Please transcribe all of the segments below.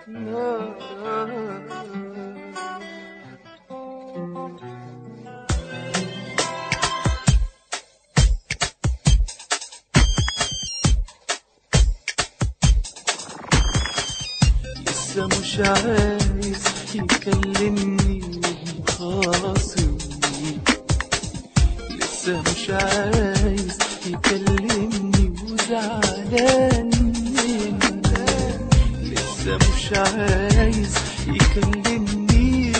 لسه مش عايز يكلمني ومخاصمني لسه مش عايز يكلمني وزعلان مني لسه مش عايز يكلمني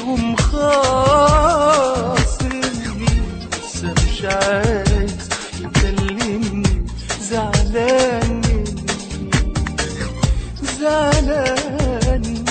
ومخاصمني لسه مش عايز يكلمني زعلان مني زعلان مني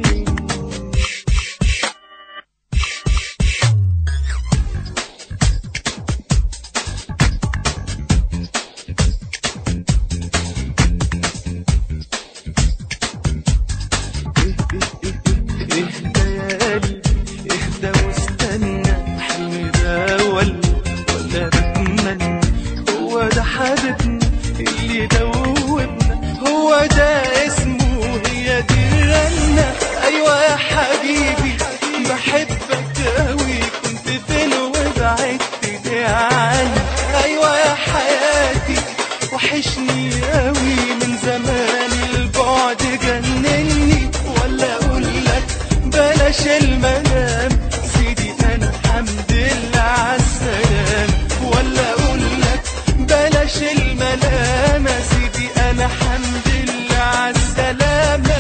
اهدى يا قلبي اهدى واستنى حلمي ده ولا ولا بتمنى هو ده حبيبنا اللي دوبنا هو ده اسمه هي دي الرنة ايوه يا حبيبي بحبك اوي كنت فين وبعدت ليه عني ايوه يا حياتي وحشني قوي من زمان البعد جنني ولا اقول لك بلاش المنام سيدي انا الحمد لله عالسلام ولا اقول لك بلاش الملام يا سيدي انا الحمد لله عالسلامه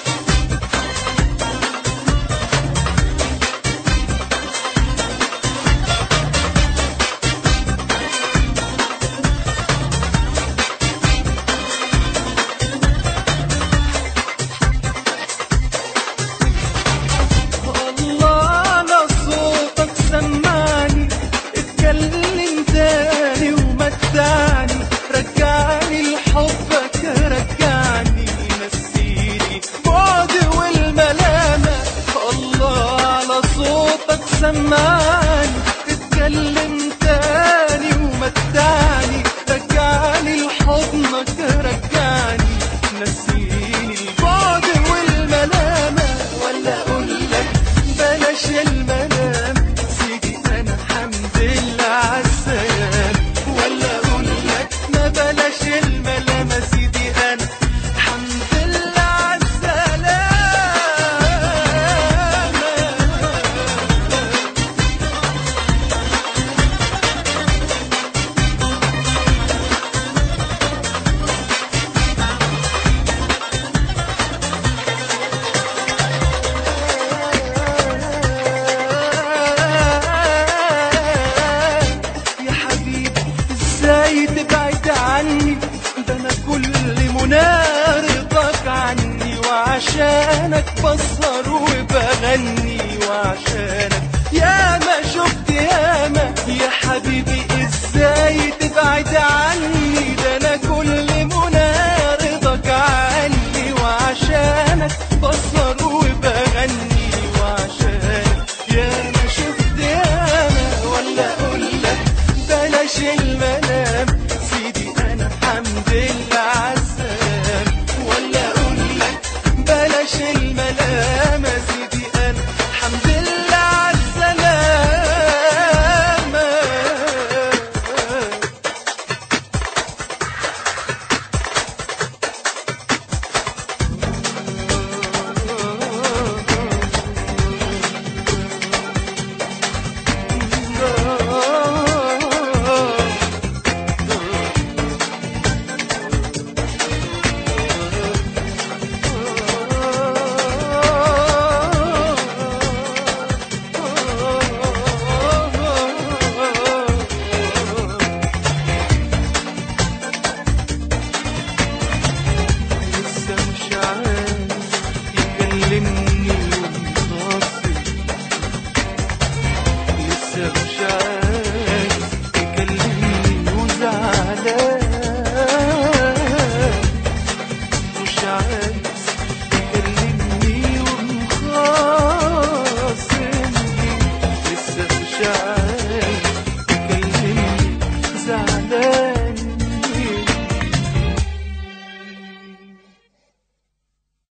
الله على صوتك سمعني اتكلم تاني ومتعني رجعني لحبك رجعني نسيني بعد والملامة الله على صوتك سمعني اتكلم تاني ومتعني رجعني لحضنك رجعني نسيني البعد والملامة ولا اقول لك بلاش المنام سيدي انا الحمد لله عالسلام ولا اقول لك ما بلاش الملامة سيدي انا الحمد لله عالسلامة يا حبيبي ازاي تبعد عني ده انا كل منى رضاك عني وعشانك بسهر